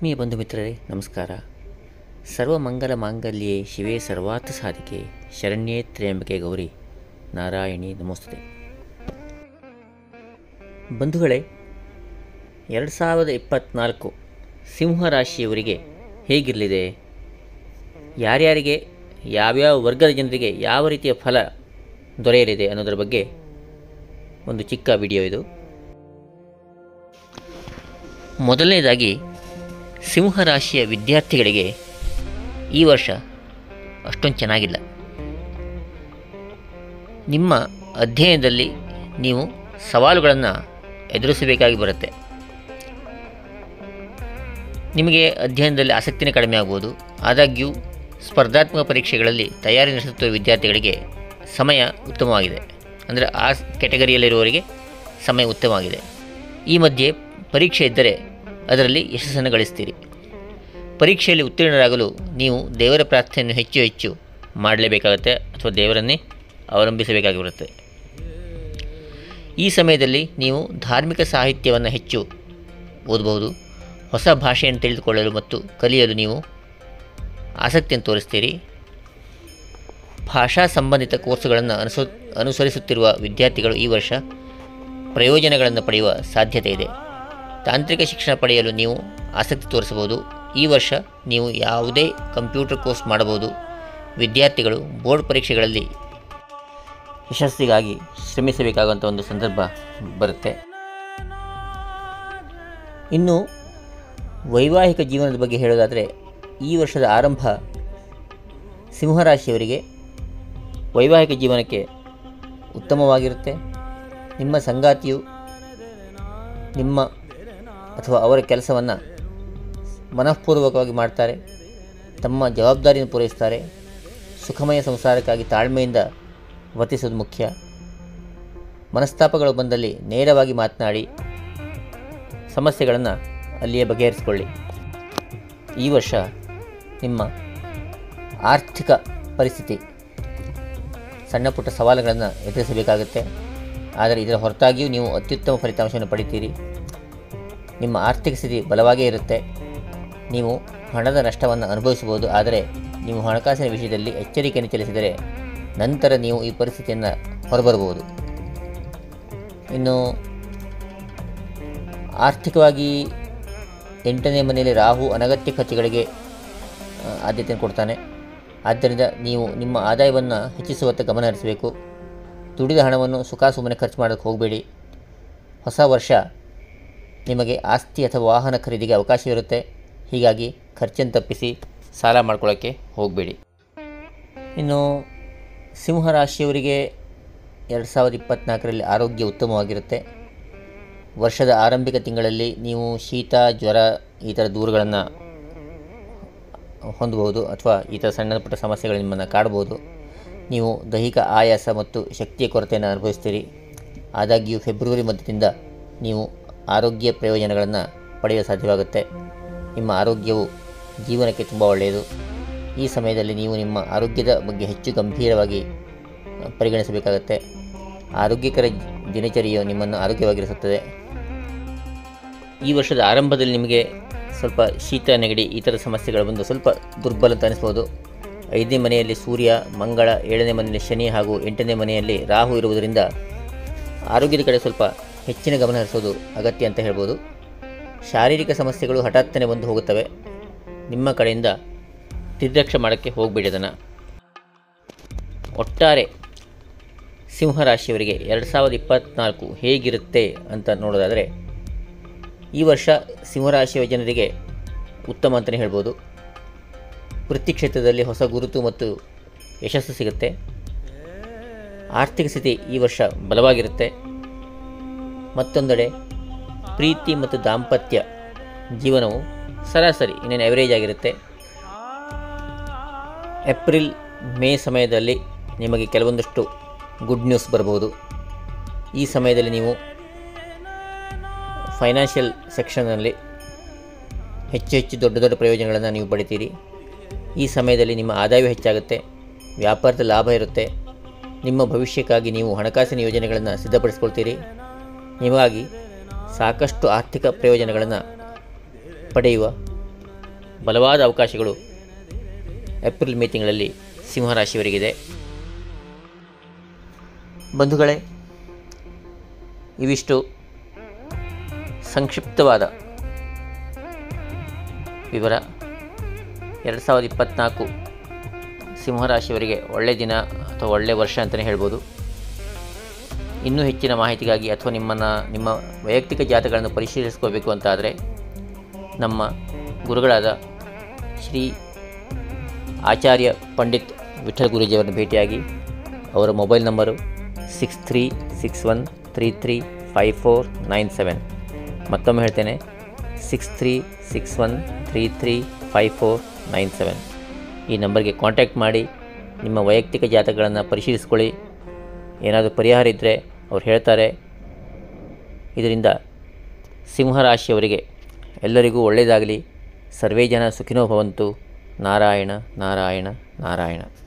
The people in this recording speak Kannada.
ಆತ್ಮೀಯ ಬಂಧು ಮಿತ್ರರೇ ನಮಸ್ಕಾರ ಸರ್ವಮಂಗಲ ಮಾಂಗಲ್ಯೆ ಶಿವೇ ಸರ್ವಾರ್ಥ ಸಾಧಿಕೆ ಶರಣ್ಯೇ ತ್ರ್ಯಂಬಕೆ ಗೌರಿ ನಾರಾಯಣಿ ನಮೋಸ್ತುತೆ ಬಂಧುಗಳೇ ಎರಡು ಸಾವಿರದ ಇಪ್ಪತ್ತ್ನಾಲ್ಕು ಸಿಂಹರಾಶಿಯವರಿಗೆ ಹೇಗಿರಲಿದೆ ಯಾರ್ಯಾರಿಗೆ ಯಾವ್ಯಾವ ವರ್ಗದ ಜನರಿಗೆ ಯಾವ ರೀತಿಯ ಫಲ ದೊರೆಯಲಿದೆ ಅನ್ನೋದರ ಬಗ್ಗೆ ಒಂದು ಚಿಕ್ಕ ವಿಡಿಯೋ ಇದು ಮೊದಲನೇದಾಗಿ ಸಿಂಹರಾಶಿಯ ವಿದ್ಯಾರ್ಥಿಗಳಿಗೆ ಈ ವರ್ಷ ಅಷ್ಟೊಂದು ಚೆನ್ನಾಗಿಲ್ಲ ನಿಮ್ಮ ಅಧ್ಯಯನದಲ್ಲಿ ನೀವು ಸವಾಲುಗಳನ್ನು ಎದುರಿಸಬೇಕಾಗಿ ಬರುತ್ತೆ ನಿಮಗೆ ಅಧ್ಯಯನದಲ್ಲಿ ಆಸಕ್ತಿನೇ ಕಡಿಮೆ ಆಗ್ಬೋದು ಆದಾಗ್ಯೂ ಸ್ಪರ್ಧಾತ್ಮಕ ಪರೀಕ್ಷೆಗಳಲ್ಲಿ ತಯಾರಿ ನಡೆಸುತ್ತಿರುವ ವಿದ್ಯಾರ್ಥಿಗಳಿಗೆ ಸಮಯ ಉತ್ತಮವಾಗಿದೆ ಅಂದರೆ ಆ ಕೆಟಗರಿಯಲ್ಲಿರುವವರಿಗೆ ಸಮಯ ಉತ್ತಮವಾಗಿದೆ ಈ ಮಧ್ಯೆ ಪರೀಕ್ಷೆ ಇದ್ದರೆ ಅದರಲ್ಲಿ ಯಶಸ್ಸನ್ನು ಗಳಿಸ್ತೀರಿ ಪರೀಕ್ಷೆಯಲ್ಲಿ ಉತ್ತೀರ್ಣರಾಗಲು ನೀವು ದೇವರ ಪ್ರಾರ್ಥನೆಯನ್ನು ಹೆಚ್ಚು ಹೆಚ್ಚು ಮಾಡಲೇಬೇಕಾಗುತ್ತೆ ಅಥವಾ ದೇವರನ್ನೇ ಅವಲಂಬಿಸಬೇಕಾಗಿರುತ್ತೆ ಈ ಸಮಯದಲ್ಲಿ ನೀವು ಧಾರ್ಮಿಕ ಸಾಹಿತ್ಯವನ್ನು ಹೆಚ್ಚು ಓದಬಹುದು ಹೊಸ ಭಾಷೆಯನ್ನು ತಿಳಿದುಕೊಳ್ಳಲು ಮತ್ತು ಕಲಿಯಲು ನೀವು ಆಸಕ್ತಿಯನ್ನು ತೋರಿಸ್ತೀರಿ ಭಾಷಾ ಸಂಬಂಧಿತ ಕೋರ್ಸುಗಳನ್ನು ಅನುಸ ಅನುಸರಿಸುತ್ತಿರುವ ವಿದ್ಯಾರ್ಥಿಗಳು ಈ ವರ್ಷ ಪ್ರಯೋಜನಗಳನ್ನು ಪಡೆಯುವ ಸಾಧ್ಯತೆ ಇದೆ ತಾಂತ್ರಿಕ ಶಿಕ್ಷಣ ಪಡೆಯಲು ನೀವು ಆಸಕ್ತಿ ತೋರಿಸಬಹುದು ಈ ವರ್ಷ ನೀವು ಯಾವುದೇ ಕಂಪ್ಯೂಟರ್ ಕೋರ್ಸ್ ಮಾಡಬಹುದು ವಿದ್ಯಾರ್ಥಿಗಳು ಬೋರ್ಡ್ ಪರೀಕ್ಷೆಗಳಲ್ಲಿ ಯಶಸ್ಸಿಗಾಗಿ ಶ್ರಮಿಸಬೇಕಾಗುವಂಥ ಒಂದು ಸಂದರ್ಭ ಬರುತ್ತೆ ಇನ್ನು ವೈವಾಹಿಕ ಜೀವನದ ಬಗ್ಗೆ ಹೇಳೋದಾದರೆ ಈ ವರ್ಷದ ಆರಂಭ ಸಿಂಹರಾಶಿಯವರಿಗೆ ವೈವಾಹಿಕ ಜೀವನಕ್ಕೆ ಉತ್ತಮವಾಗಿರುತ್ತೆ ನಿಮ್ಮ ಸಂಗಾತಿಯು ನಿಮ್ಮ ಅಥವಾ ಅವರ ಕೆಲಸವನ್ನು ಮನಃಪೂರ್ವಕವಾಗಿ ಮಾಡ್ತಾರೆ ತಮ್ಮ ಜವಾಬ್ದಾರಿಯನ್ನು ಪೂರೈಸ್ತಾರೆ ಸುಖಮಯ ಸಂಸಾರಕ್ಕಾಗಿ ತಾಳ್ಮೆಯಿಂದ ವರ್ತಿಸೋದು ಮುಖ್ಯ ಮನಸ್ತಾಪಗಳು ಬಂದಲ್ಲಿ ನೇರವಾಗಿ ಮಾತನಾಡಿ ಸಮಸ್ಯೆಗಳನ್ನು ಅಲ್ಲಿಯೇ ಬಗೆಹರಿಸಿಕೊಳ್ಳಿ ಈ ವರ್ಷ ನಿಮ್ಮ ಆರ್ಥಿಕ ಪರಿಸ್ಥಿತಿ ಸಣ್ಣ ಪುಟ್ಟ ಸವಾಲುಗಳನ್ನು ಎದುರಿಸಬೇಕಾಗುತ್ತೆ ಆದರೆ ಇದರ ಹೊರತಾಗಿಯೂ ನೀವು ಅತ್ಯುತ್ತಮ ಫಲಿತಾಂಶವನ್ನು ಪಡಿತೀರಿ ನಿಮ್ಮ ಆರ್ಥಿಕ ಸ್ಥಿತಿ ಬಲವಾಗೇ ಇರುತ್ತೆ ನೀವು ಹಣದ ನಷ್ಟವನ್ನು ಅನುಭವಿಸಬಹುದು ಆದರೆ ನೀವು ಹಣಕಾಸಿನ ವಿಷಯದಲ್ಲಿ ಎಚ್ಚರಿಕೆಯನ್ನು ಚಲಿಸಿದರೆ ನಂತರ ನೀವು ಈ ಪರಿಸ್ಥಿತಿಯನ್ನು ಹೊರಬರಬಹುದು ಇನ್ನು ಆರ್ಥಿಕವಾಗಿ ಎಂಟನೇ ಮನೆಯಲ್ಲಿ ರಾಹು ಅನಗತ್ಯ ಖರ್ಚುಗಳಿಗೆ ಆ, ಆದ್ಯತೆಯನ್ನು ಕೊಡ್ತಾನೆ ಆದ್ದರಿಂದ ನೀವು ನಿಮ್ಮ ಆದಾಯವನ್ನು ಹೆಚ್ಚಿಸುವತ್ತ ಗಮನ ಹರಿಸಬೇಕು ದುಡಿದ ಹಣವನ್ನು ಸುಖ ಸುಮ್ಮನೆ ಖರ್ಚು ಮಾಡೋಕ್ಕೆ ಹೋಗಬೇಡಿ ಹೊಸ ವರ್ಷ ನಿಮಗೆ ಆಸ್ತಿ ಅಥವಾ ವಾಹನ ಖರೀದಿಗೆ ಅವಕಾಶವಿರುತ್ತೆ ಹೀಗಾಗಿ ಖರ್ಚನ್ನು ತಪ್ಪಿಸಿ ಸಾಲ ಮಾಡ್ಕೊಳ್ಳೋಕ್ಕೆ ಹೋಗಬೇಡಿ ಇನ್ನು ಸಿಂಹರಾಶಿಯವರಿಗೆ ಎರಡು ಸಾವಿರದ ಇಪ್ಪತ್ತ್ನಾಲ್ಕರಲ್ಲಿ ಆರೋಗ್ಯ ಉತ್ತಮವಾಗಿರುತ್ತೆ ವರ್ಷದ ಆರಂಭಿಕ ತಿಂಗಳಲ್ಲಿ ನೀವು ಶೀತ ಜ್ವರ ಈ ಥರ ದೂರುಗಳನ್ನು ಹೊಂದಬಹುದು ಅಥವಾ ಈ ಥರ ಸಣ್ಣ ಪುಟ್ಟ ಸಮಸ್ಯೆಗಳು ನಿಮ್ಮನ್ನು ಕಾಡ್ಬೋದು ನೀವು ದೈಹಿಕ ಆಯಾಸ ಮತ್ತು ಶಕ್ತಿಯ ಕೊರತೆಯನ್ನು ಅನುಭವಿಸ್ತೀರಿ ಆದಾಗ್ಯೂ ಫೆಬ್ರವರಿ ಮಧ್ಯದಿಂದ ನೀವು ಆರೋಗ್ಯ ಪ್ರಯೋಜನಗಳನ್ನು ಪಡೆಯಲು ಸಾಧ್ಯವಾಗುತ್ತೆ ನಿಮ್ಮ ಆರೋಗ್ಯವು ಜೀವನಕ್ಕೆ ತುಂಬ ಒಳ್ಳೆಯದು ಈ ಸಮಯದಲ್ಲಿ ನೀವು ನಿಮ್ಮ ಆರೋಗ್ಯದ ಬಗ್ಗೆ ಹೆಚ್ಚು ಗಂಭೀರವಾಗಿ ಆ, ಪರಿಗಣಿಸಬೇಕಾಗತ್ತೆ ಆರೋಗ್ಯಕರ ದಿನಚರಿಯು ನಿಮ್ಮನ್ನು ಆರೋಗ್ಯವಾಗಿರಿಸುತ್ತದೆ ಈ ವರ್ಷದ ಆರಂಭದಲ್ಲಿ ನಿಮಗೆ ಸ್ವಲ್ಪ ಶೀತ ನೆಗಡಿ ಈ ಥರ ಸಮಸ್ಯೆಗಳು ಬಂದು ಸ್ವಲ್ಪ ದುರ್ಬಲ ಅಂತ ಅನಿಸ್ಬೋದು ಐದನೇ ಮನೆಯಲ್ಲಿ ಸೂರ್ಯ ಮಂಗಳ ಏಳನೇ ಮನೆಯಲ್ಲಿ ಶನಿ ಹಾಗೂ ಎಂಟನೇ ಮನೆಯಲ್ಲಿ ರಾಹು ಇರುವುದರಿಂದ ಆರೋಗ್ಯದ ಕಡೆ ಸ್ವಲ್ಪ ಹೆಚ್ಚಿನ ಗಮನ ಹರಿಸೋದು ಅಗತ್ಯ ಅಂತ ಹೇಳ್ಬೋದು ಶಾರೀರಿಕ ಸಮಸ್ಯೆಗಳು ಹಠಾತ್ತನೆ ಬಂದು ಹೋಗುತ್ತವೆ ನಿಮ್ಮ ಕಡೆಯಿಂದ ನಿರ್ಲಕ್ಷ್ಯ ಮಾಡೋಕ್ಕೆ ಹೋಗಬೇಡಿ ಅದನ್ನು ಒಟ್ಟಾರೆ ಸಿಂಹರಾಶಿಯವರಿಗೆ ಎರಡು ಸಾವಿರದ ಇಪ್ಪತ್ತ್ನಾಲ್ಕು ಹೇಗಿರುತ್ತೆ ಅಂತ ನೋಡೋದಾದರೆ ಈ ವರ್ಷ ಸಿಂಹರಾಶಿಯ ಜನರಿಗೆ ಉತ್ತಮ ಅಂತಲೇ ಹೇಳ್ಬೋದು ವೃತ್ತಿ ಕ್ಷೇತ್ರದಲ್ಲಿ ಹೊಸ ಗುರುತು ಮತ್ತು ಯಶಸ್ಸು ಸಿಗುತ್ತೆ ಆರ್ಥಿಕ ಸ್ಥಿತಿ ಈ ವರ್ಷ ಬಲವಾಗಿರುತ್ತೆ ಮತ್ತೊಂದೆಡೆ ಪ್ರೀತಿ ಮತ್ತು ದಾಂಪತ್ಯ ಜೀವನವು ಸರಾಸರಿ ಇನ್ನೇನು ಎವರೇಜ್ ಆಗಿರುತ್ತೆ ಏಪ್ರಿಲ್ ಮೇ ಸಮಯದಲ್ಲಿ ನಿಮಗೆ ಕೆಲವೊಂದಷ್ಟು ಗುಡ್ ನ್ಯೂಸ್ ಬರ್ಬೋದು ಈ ಸಮಯದಲ್ಲಿ ನೀವು ಫೈನಾನ್ಷಿಯಲ್ ಸೆಕ್ಷನ್ನಲ್ಲಿ ಹೆಚ್ಚು ಹೆಚ್ಚು ದೊಡ್ಡ ದೊಡ್ಡ ಪ್ರಯೋಜನಗಳನ್ನು ನೀವು ಪಡಿತೀರಿ ಈ ಸಮಯದಲ್ಲಿ ನಿಮ್ಮ ಆದಾಯವೂ ಹೆಚ್ಚಾಗುತ್ತೆ ವ್ಯಾಪಾರದ ಲಾಭ ಇರುತ್ತೆ ನಿಮ್ಮ ಭವಿಷ್ಯಕ್ಕಾಗಿ ನೀವು ಹಣಕಾಸಿನ ಯೋಜನೆಗಳನ್ನು ಸಿದ್ಧಪಡಿಸ್ಕೊಳ್ತೀರಿ ನಿಮಗಾಗಿ ಸಾಕಷ್ಟು ಆರ್ಥಿಕ ಪ್ರಯೋಜನಗಳನ್ನು ಪಡೆಯುವ ಬಲವಾದ ಅವಕಾಶಗಳು ಏಪ್ರಿಲ್ ಮೇ ತಿಂಗಳಲ್ಲಿ ಸಿಂಹರಾಶಿಯವರಿಗಿದೆ ಬಂಧುಗಳೇ ಇವಿಷ್ಟು ಸಂಕ್ಷಿಪ್ತವಾದ ವಿವರ ಎರಡು ಸಾವಿರದ ಇಪ್ಪತ್ತ್ನಾಲ್ಕು ಸಿಂಹರಾಶಿಯವರಿಗೆ ಒಳ್ಳೆಯ ದಿನ ಅಥವಾ ಒಳ್ಳೆಯ ವರ್ಷ ಅಂತಲೇ ಹೇಳ್ಬೋದು ಇನ್ನೂ ಹೆಚ್ಚಿನ ಮಾಹಿತಿಗಾಗಿ ಅಥವಾ ನಿಮ್ಮನ್ನು ನಿಮ್ಮ ವೈಯಕ್ತಿಕ ಜಾತಕಗಳನ್ನು ಪರಿಶೀಲಿಸ್ಕೋಬೇಕು ಅಂತಾದರೆ ನಮ್ಮ ಗುರುಗಳಾದ ಶ್ರೀ ಆಚಾರ್ಯ ಪಂಡಿತ್ ವಿಠಲ್ ಗುರೂಜಿಯವರನ್ನು ಭೇಟಿಯಾಗಿ ಅವರ mobile number six three six one three three five four nine seven ಮತ್ತೊಮ್ಮೆ ಹೇಳ್ತೇನೆ six three six one three three five four nine seven ಈ ನಂಬರ್ಗೆ ಕಾಂಟ್ಯಾಕ್ಟ್ ಮಾಡಿ ನಿಮ್ಮ ವೈಯಕ್ತಿಕ ಜಾತಕಗಳನ್ನು ಪರಿಶೀಲಿಸ್ಕೊಳ್ಳಿ ಏನಾದರೂ ಪರಿಹಾರ ಇದ್ದರೆ ಅವ್ರು ಹೇಳ್ತಾರೆ ಇದರಿಂದ ಸಿಂಹರಾಶಿಯವರಿಗೆ ಎಲ್ಲರಿಗೂ ಒಳ್ಳೆಯದಾಗಲಿ ಸರ್ವೇ ಜನ ಸುಖಿನೋ ಭವಂತು ನಾರಾಯಣ ನಾರಾಯಣ ನಾರಾಯಣ